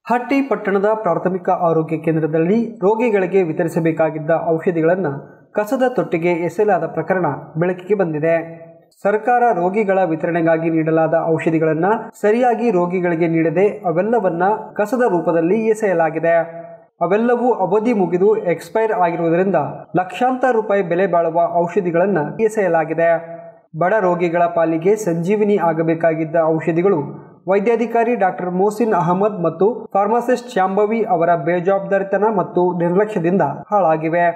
ಹಟ್ಟಿ ಪಟ್ಟಣದ ಪ್ರಾಥಮಿಕ ಆರೋಗ್ಯ ಕೇಂದ್ರದಲ್ಲಿ ರೋಗಿಗಳಿಗೆ ವಿತರಿಸಬೇಕಾಗಿದ್ದ ಔಷಧಿಗಳನ್ನು ಕಸದ ತೊಟ್ಟಿಗೆ ಎಸೆಯಲಾದ ಪ್ರಕರಣ ಬೆಳಕಿಗೆ ಬಂದಿದೆ ಸರ್ಕಾರ ರೋಗಿಗಳ ವಿತರಣೆಗಾಗಿ ನೀಡಲಾದ ಔಷಧಿಗಳನ್ನು ಸರಿಯಾಗಿ ರೋಗಿಗಳಿಗೆ ನೀಡದೆ ಅವೆಲ್ಲವನ್ನ ಕಸದ ರೂಪದಲ್ಲಿ ಎಸೆಯಲಾಗಿದೆ ಅವೆಲ್ಲವೂ ಅವಧಿ ಮುಗಿದು ಎಕ್ಸ್ಪೈರ್ ಆಗಿರುವುದರಿಂದ ಲಕ್ಷಾಂತರ ರೂಪಾಯಿ ಬೆಲೆ ಬಾಳುವ ಔಷಧಿಗಳನ್ನು ಎಸೆಯಲಾಗಿದೆ ಬಡ ರೋಗಿಗಳ ಪಾಲಿಗೆ ಸಂಜೀವಿನಿ ಆಗಬೇಕಾಗಿದ್ದ ಔಷಧಿಗಳು ವೈದ್ಯಾಧಿಕಾರಿ ಡಾಕ್ಟರ್ ಮೋಸಿನ್ ಅಹಮದ್ ಮತ್ತು ಫಾರ್ಮಸಿಸ್ಟ್ ಶಾಂಭವಿ ಅವರ ಬೇಜವಾಬ್ದಾರಿತನ ಮತ್ತು ನಿರ್ಲಕ್ಷ್ಯದಿಂದ ಹಾಳಾಗಿವೆ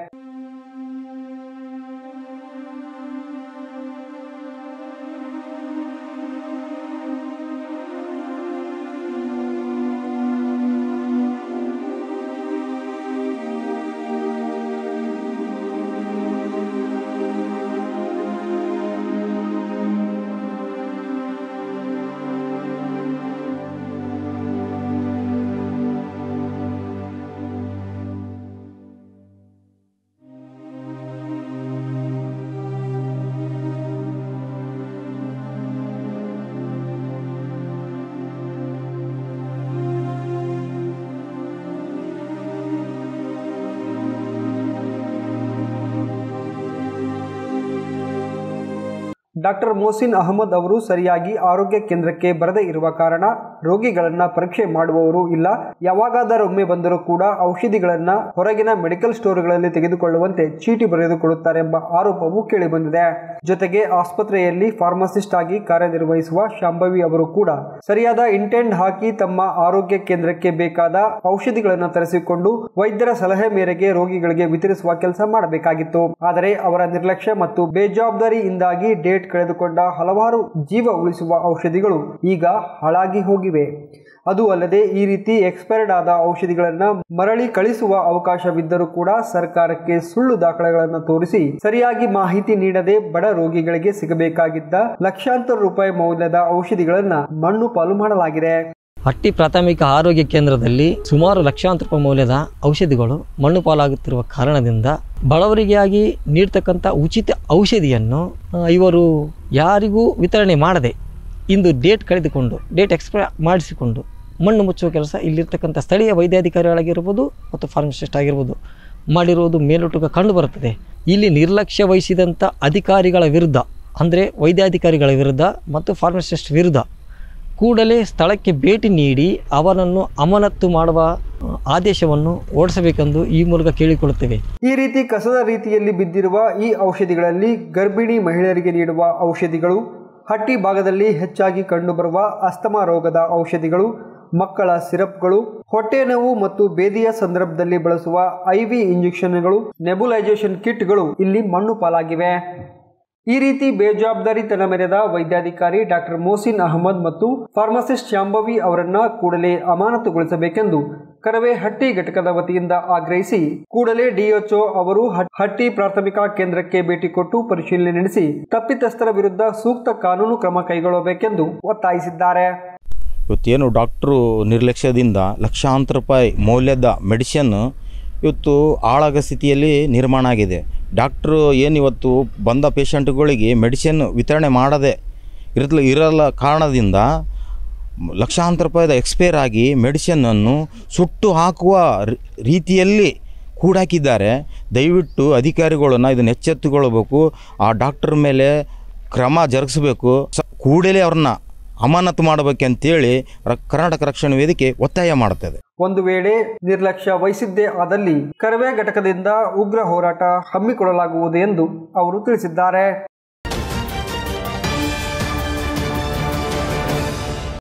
ಡಾಕ್ಟರ್ ಮೋಸಿನ್ ಅಹಮದ್ ಅವರು ಸರಿಯಾಗಿ ಆರೋಗ್ಯ ಕೇಂದ್ರಕ್ಕೆ ಬರದೇ ಇರುವ ಕಾರಣ ರೋಗಿಗಳನ್ನ ಪರೀಕ್ಷೆ ಮಾಡುವವರು ಇಲ್ಲ ಯಾವಾಗಾದರೊಮ್ಮೆ ಬಂದರೂ ಕೂಡ ಔಷಧಿಗಳನ್ನ ಹೊರಗಿನ ಮೆಡಿಕಲ್ ಸ್ಟೋರ್ಗಳಲ್ಲಿ ತೆಗೆದುಕೊಳ್ಳುವಂತೆ ಚೀಟಿ ಬರೆದುಕೊಡುತ್ತಾರೆಂಬ ಆರೋಪವು ಕೇಳಿಬಂದಿದೆ ಜೊತೆಗೆ ಆಸ್ಪತ್ರೆಯಲ್ಲಿ ಫಾರ್ಮಸಿಸ್ಟ್ ಆಗಿ ಕಾರ್ಯನಿರ್ವಹಿಸುವ ಶಾಂಭವಿ ಅವರು ಕೂಡ ಸರಿಯಾದ ಇಂಟೆಂಡ್ ಹಾಕಿ ತಮ್ಮ ಆರೋಗ್ಯ ಕೇಂದ್ರಕ್ಕೆ ಬೇಕಾದ ಔಷಧಿಗಳನ್ನು ತರಿಸಿಕೊಂಡು ವೈದ್ಯರ ಸಲಹೆ ಮೇರೆಗೆ ರೋಗಿಗಳಿಗೆ ವಿತರಿಸುವ ಕೆಲಸ ಮಾಡಬೇಕಾಗಿತ್ತು ಆದರೆ ಅವರ ನಿರ್ಲಕ್ಷ್ಯ ಮತ್ತು ಬೇಜವಾಬ್ದಾರಿಯಿಂದಾಗಿ ಡೇಟ್ ಕಳೆದುಕೊಂಡ ಹಲವಾರು ಜೀವ ಉಳಿಸುವ ಔಷಧಿಗಳು ಈಗ ಹಾಳಾಗಿ ಹೋಗಿವೆ ಅದು ಅಲ್ಲದೆ ಈ ರೀತಿ ಎಕ್ಸ್ಪೈರ್ಡ್ ಆದ ಔಷಧಿಗಳನ್ನು ಮರಳಿ ಕಳಿಸುವ ಅವಕಾಶವಿದ್ದರೂ ಕೂಡ ಸರ್ಕಾರಕ್ಕೆ ಸುಳ್ಳು ದಾಖಲೆಗಳನ್ನು ತೋರಿಸಿ ಸರಿಯಾಗಿ ಮಾಹಿತಿ ನೀಡದೆ ಬಡ ರೋಗಿಗಳಿಗೆ ಸಿಗಬೇಕಾಗಿದ್ದ ಲಕ್ಷಾಂತರ ರೂಪಾಯಿ ಮೌಲ್ಯದ ಔಷಧಿಗಳನ್ನು ಮಣ್ಣು ಪಾಲು ಮಾಡಲಾಗಿದೆ ಹಟ್ಟಿ ಪ್ರಾಥಮಿಕ ಆರೋಗ್ಯ ಕೇಂದ್ರದಲ್ಲಿ ಸುಮಾರು ಲಕ್ಷಾಂತರ ರೂಪಾಯಿ ಮೌಲ್ಯದ ಔಷಧಿಗಳು ಮಣ್ಣು ಪಾಲಾಗುತ್ತಿರುವ ಕಾರಣದಿಂದ ಬಡವರಿಗಾಗಿ ನೀಡ್ತಕ್ಕಂಥ ಉಚಿತ ಔಷಧಿಯನ್ನು ಆ, ಇವರು ಯಾರಿಗೂ ವಿತರಣೆ ಮಾಡದೆ ಇಂದು ಡೇಟ್ ಕಳೆದುಕೊಂಡು ಡೇಟ್ ಎಕ್ಸ್ಪೈರ್ ಮಾಡಿಸಿಕೊಂಡು ಮಣ್ಣು ಮುಚ್ಚುವ ಕೆಲಸ ಇಲ್ಲಿರ್ತಕ್ಕಂಥ ಸ್ಥಳೀಯ ವೈದ್ಯಾಧಿಕಾರಿಗಳಾಗಿರ್ಬೋದು ಮತ್ತು ಫಾರ್ಮಸಿಸ್ಟ್ ಆಗಿರ್ಬೋದು ಮಾಡಿರುವುದು ಮೇಲೊಟ್ಟುಗ ಕಂಡುಬರುತ್ತದೆ ಇಲ್ಲಿ ನಿರ್ಲಕ್ಷ್ಯ ವಹಿಸಿದಂಥ ಅಧಿಕಾರಿಗಳ ವಿರುದ್ಧ ಅಂದರೆ ವೈದ್ಯಾಧಿಕಾರಿಗಳ ವಿರುದ್ಧ ಮತ್ತು ಫಾರ್ಮಸಿಸ್ಟ್ ವಿರುದ್ಧ ಕೂಡಲೇ ಸ್ಥಳಕ್ಕೆ ಭೇಟಿ ನೀಡಿ ಅವನನ್ನು ಅಮಾನತ್ತು ಮಾಡುವ ಆ, ಆದೇಶವನ್ನು ಓಡಿಸಬೇಕೆಂದು ಈ ಮೂಲಕ ಕೇಳಿಕೊಳ್ಳುತ್ತೇವೆ ಈ ರೀತಿ ಕಸದ ರೀತಿಯಲ್ಲಿ ಬಿದ್ದಿರುವ ಈ ಔಷಧಿಗಳಲ್ಲಿ ಗರ್ಭಿಣಿ ಮಹಿಳೆಯರಿಗೆ ನೀಡುವ ಔಷಧಿಗಳು ಹಟ್ಟಿ ಭಾಗದಲ್ಲಿ ಹೆಚ್ಚಾಗಿ ಕಂಡುಬರುವ ಅಸ್ತಮಾ ರೋಗದ ಔಷಧಿಗಳು ಮಕ್ಕಳ ಸಿರಪ್ಗಳು ಹೊಟ್ಟೆ ನೋವು ಮತ್ತು ಬೇದಿಯ ಸಂದರ್ಭದಲ್ಲಿ ಬಳಸುವ ಐವಿ ಇಂಜೆಕ್ಷನ್ಗಳು ನೆಬುಲೈಸೇಷನ್ ಕಿಟ್ಗಳು ಇಲ್ಲಿ ಮಣ್ಣು ಪಾಲಾಗಿವೆ ಈ ರೀತಿ ಬೇಜವಾಬ್ದಾರಿತನ ಮೆರೆದ ವೈದ್ಯಾಧಿಕಾರಿ ಡಾಕ್ಟರ್ ಮೋಸಿನ್ ಅಹಮದ್ ಮತ್ತು ಫಾರ್ಮಸಿಸ್ಟ್ ಶಾಂಭವಿ ಅವರನ್ನ ಕೂಡಲೇ ಅಮಾನತುಗೊಳಿಸಬೇಕೆಂದು ಕರವೇ ಹಟ್ಟಿ ಘಟಕದ ವತಿಯಿಂದ ಆಗ್ರಹಿಸಿ ಕೂಡಲೇ ಡಿಎಚ್ಒ ಅವರು ಹಟ್- ಹಟ್ಟಿ ಪ್ರಾಥಮಿಕ ಕೇಂದ್ರಕ್ಕೆ ಭೇಟಿ ಕೊಟ್ಟು ಪರಿಶೀಲನೆ ನಡೆಸಿ ತಪ್ಪಿತಸ್ಥರ ವಿರುದ್ಧ ಸೂಕ್ತ ಕಾನೂನು ಕ್ರಮ ಕೈಗೊಳ್ಳಬೇಕೆಂದು ಒತ್ತಾಯಿಸಿದ್ದಾರೆ ಇವತ್ತೇನು ಡಾಕ್ಟ್ರು ನಿರ್ಲಕ್ಷ್ಯದಿಂದ ಲಕ್ಷಾಂತರ ರೂಪಾಯಿ ಮೌಲ್ಯದ ಮೆಡಿಷನ್ ಇವತ್ತು ಆಳಾಗ ಸ್ಥಿತಿಯಲ್ಲಿ ನಿರ್ಮಾಣ ಆಗಿದೆ ಡಾಕ್ಟ್ರು ಏನು ಇವತ್ತು ಬಂದ ಪೇಷಂಟ್ಗಳಿಗೆ ಮೆಡಿಸಿನ್ ವಿತರಣೆ ಮಾಡದೆ ಇರಲ್ಲ ಇರಲ್ಲ ಕಾರಣದಿಂದ ಲಕ್ಷಾಂತರ ರೂಪಾಯಿದ ಎಕ್ಸ್ಪೈರ್ ಆಗಿ ಮೆಡಿಷನ್ನನ್ನು ಸುಟ್ಟು ಹಾಕುವ ರಿ- ರೀತಿಯಲ್ಲಿ ಕೂಡಾಕಿದ್ದಾರೆ ದಯವಿಟ್ಟು ಅಧಿಕಾರಿಗಳನ್ನ ಇದನ್ನು ಎಚ್ಚೆತ್ತುಕೊಳ್ಬೇಕು ಆ ಡಾಕ್ಟರ್ ಮೇಲೆ ಕ್ರಮ ಜರುಗಿಸಬೇಕು ಸ ಕೂಡಲೇ ಅವ್ರನ್ನ ಅಮಾನತು ಮಾಡಬೇಕಂತೇಳಿ ರ- ಕರ್ನಾಟಕ ರಕ್ಷಣಾ ವೇದಿಕೆ ಒತ್ತಾಯ ಮಾಡುತ್ತದೆ ಒಂದು ವೇಳೆ ನಿರ್ಲಕ್ಷ್ಯ ವಹಿಸಿದ್ದೇ ಆದಲ್ಲಿ ಕರವೇ ಘಟಕದಿಂದ ಉಗ್ರ ಹೋರಾಟ ಹಮ್ಮಿಕೊಳ್ಳಲಾಗುವುದು ಎಂದು ಅವರು ತಿಳಿಸಿದ್ದಾರೆ